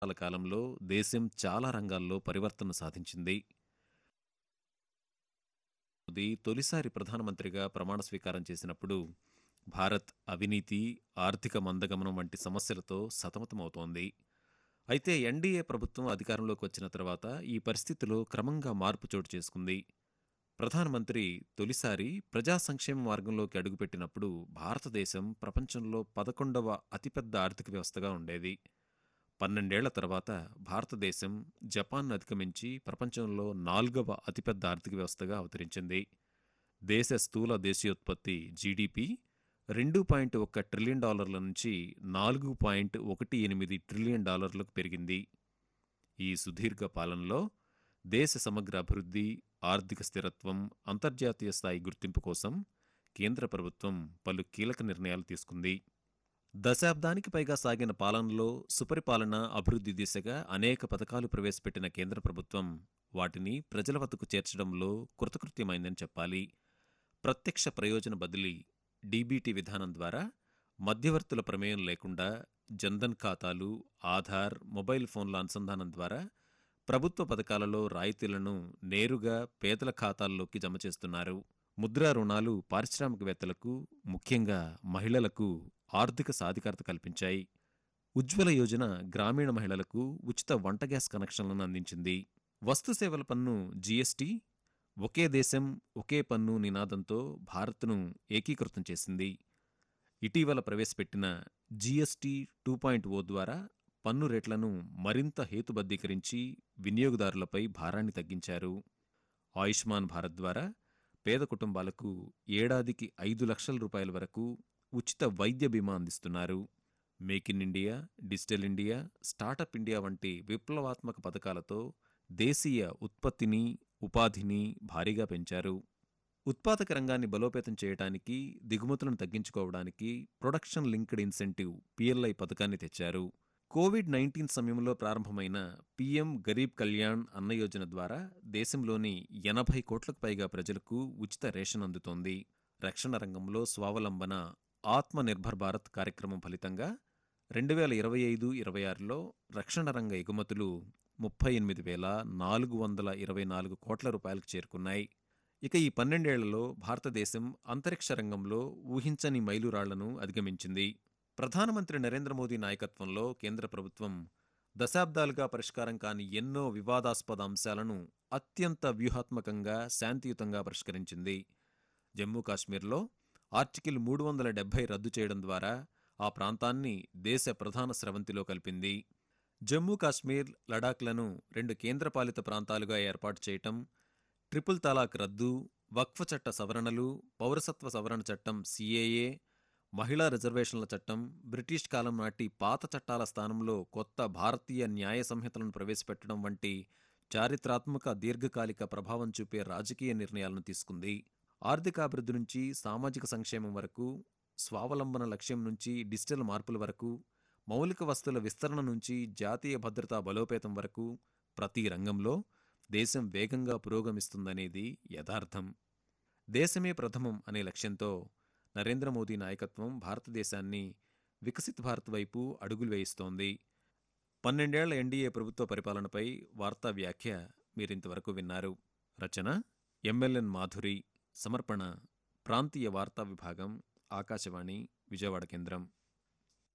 సంవత్సరాల కాలంలో దేశం చాలా రంగాల్లో పరివర్తన సాధించింది మోదీ తొలిసారి ప్రధానమంత్రిగా ప్రమాణ స్వీకారం చేసినప్పుడు భారత్ అవినీతి ఆర్థిక మందగమనం వంటి సమస్యలతో సతమతమవుతోంది అయితే ఎన్డీఏ ప్రభుత్వం అధికారంలోకి వచ్చిన తర్వాత ఈ పరిస్థితిలో క్రమంగా మార్పు చోటు చేసుకుంది ప్రధానమంత్రి తొలిసారి ప్రజా సంక్షేమ మార్గంలోకి అడుగుపెట్టినప్పుడు భారతదేశం ప్రపంచంలో పదకొండవ అతిపెద్ద ఆర్థిక వ్యవస్థగా ఉండేది పన్నెండేళ్ల తర్వాత భారతదేశం జపాన్ అధిగమించి ప్రపంచంలో నాలుగవ అతిపెద్ద ఆర్థిక వ్యవస్థగా అవతరించింది దేశ స్థూల దేశీయోత్పత్తి జీడిపి రెండు పాయింట్ ఒక్క ట్రిలియన్ డాలర్ల నుంచి నాలుగు పాయింట్ ఒకటి ఎనిమిది ట్రిలియన్ డాలర్లకు పెరిగింది ఈ సుదీర్ఘ పాలనలో దేశ సమగ్ర అభివృద్ధి ఆర్థిక స్థిరత్వం అంతర్జాతీయ స్థాయి గుర్తింపు కోసం కేంద్ర ప్రభుత్వం పలు కీలక నిర్ణయాలు తీసుకుంది దశాబ్దానికి పైగా సాగిన పాలనలో సుపరిపాలన అభివృద్ధి దిశగా అనేక పథకాలు ప్రవేశపెట్టిన కేంద్ర ప్రభుత్వం వాటిని ప్రజల వద్దకు చేర్చడంలో కృతకృత్యమైందని చెప్పాలి ప్రత్యక్ష ప్రయోజన బదిలీ డీబీటీ విధానం ద్వారా మధ్యవర్తుల ప్రమేయం లేకుండా జన్ధన్ ఖాతాలు ఆధార్ మొబైల్ ఫోన్ల అనుసంధానం ద్వారా ప్రభుత్వ పథకాలలో రాయితీలను నేరుగా పేదల ఖాతాల్లోకి జమ చేస్తున్నారు ముద్రా రుణాలు పారిశ్రామికవేత్తలకు ముఖ్యంగా మహిళలకు ఆర్థిక సాధికారత కల్పించాయి ఉజ్వల యోజన గ్రామీణ మహిళలకు ఉచిత వంట గ్యాస్ కనెక్షన్లను అందించింది వస్తు సేవల పన్ను జీఎస్టీ ఒకే దేశం ఒకే పన్ను నినాదంతో భారత్ను ఏకీకృతం చేసింది ఇటీవల ప్రవేశపెట్టిన జీఎస్టీ టూ పాయింట్ ఓ ద్వారా పన్ను రేట్లను మరింత హేతుబద్ధీకరించి వినియోగదారులపై భారాన్ని తగ్గించారు ఆయుష్మాన్ భారత్ ద్వారా పేద కుటుంబాలకు ఏడాదికి ఐదు లక్షల రూపాయల వరకు ఉచిత వైద్య బీమా అందిస్తున్నారు make in India digital India startup India వంటి విప్లవాత్మక పథకాలతో దేశీయ ఉత్పత్తిని ఉపాధిని భారీగా పెంచారు ఉత్పాదక రంగాన్ని బలోపేతం చేయడానికి దిగుమతులను తగ్గించుకోవడానికి ప్రొడక్షన్ లింక్డ్ ఇన్సెంటివ్ పిఎల్ఐ పథకాన్ని తెచ్చారు కోవిడ్ నైన్టీన్ సమయంలో ప్రారంభమైన పీఎం గరీబ్ కళ్యాణ్ అన్న యోజన ద్వారా దేశంలోని ఎనభై కోట్లకు పైగా ప్రజలకు ఉచిత రేషన్ అందుతోంది రక్షణ రంగంలో స్వావలంబన ఆత్మ నిర్భర్ భారత్ కార్యక్రమం ఫలితంగా రెండు వేల ఇరవై ఐదు ఇరవై ఆరులో రక్షణ రంగ ఎగుమతులు ముప్పై ఎనిమిది వేల నాలుగు వందల ఇరవై నాలుగు కోట్ల రూపాయలకు చేరుకున్నాయి ఇక ఈ పన్నెండేళ్లలో భారతదేశం అంతరిక్ష రంగంలో ఊహించని మైలురాళ్లను అధిగమించింది ప్రధానమంత్రి నరేంద్ర మోదీ నాయకత్వంలో కేంద్ర ప్రభుత్వం దశాబ్దాలుగా పరిష్కారం కాని ఎన్నో వివాదాస్పద అంశాలను అత్యంత వ్యూహాత్మకంగా శాంతియుతంగా పరిష్కరించింది జమ్మూ కాశ్మీర్లో ఆర్టికల్ మూడు వందల డెబ్బై రద్దు చేయడం ద్వారా ఆ ప్రాంతాన్ని దేశ ప్రధాన స్రవంతిలో కలిపింది జమ్మూ కాశ్మీర్ లడాఖ్లను రెండు కేంద్రపాలిత ప్రాంతాలుగా ఏర్పాటు చేయటం ట్రిపుల్ తలాక్ రద్దు వక్ఫ్ చట్ట సవరణలు పౌరసత్వ సవరణ చట్టం సిఏఏ మహిళా రిజర్వేషన్ల చట్టం బ్రిటిష్ కాలం నాటి పాత చట్టాల స్థానంలో కొత్త భారతీయ న్యాయ సంహితలను ప్రవేశపెట్టడం వంటి చారిత్రాత్మక దీర్ఘకాలిక ప్రభావం చూపే రాజకీయ నిర్ణయాలను తీసుకుంది ఆర్థికాభివృద్ధి నుంచి సామాజిక సంక్షేమం వరకు స్వావలంబన లక్ష్యం నుంచి డిజిటల్ మార్పుల వరకు మౌలిక వస్తువుల విస్తరణ నుంచి జాతీయ భద్రతా బలోపేతం వరకు ప్రతి రంగంలో దేశం వేగంగా పురోగమిస్తుందనేది యథార్థం దేశమే ప్రథమం అనే లక్ష్యంతో నరేంద్ర మోదీ నాయకత్వం భారతదేశాన్ని వికసిత్ భారత్ వైపు అడుగులు వేయిస్తోంది పన్నెండేళ్ల ఎన్డీఏ ప్రభుత్వ పరిపాలనపై వార్తా వ్యాఖ్య మీరింతవరకు విన్నారు రచన ఎంఎల్ఎన్ మాధురి సమర్పణ ప్రాంతీయ వార్తా విభాగం ఆకాశవాణి విజయవాడ కేంద్రం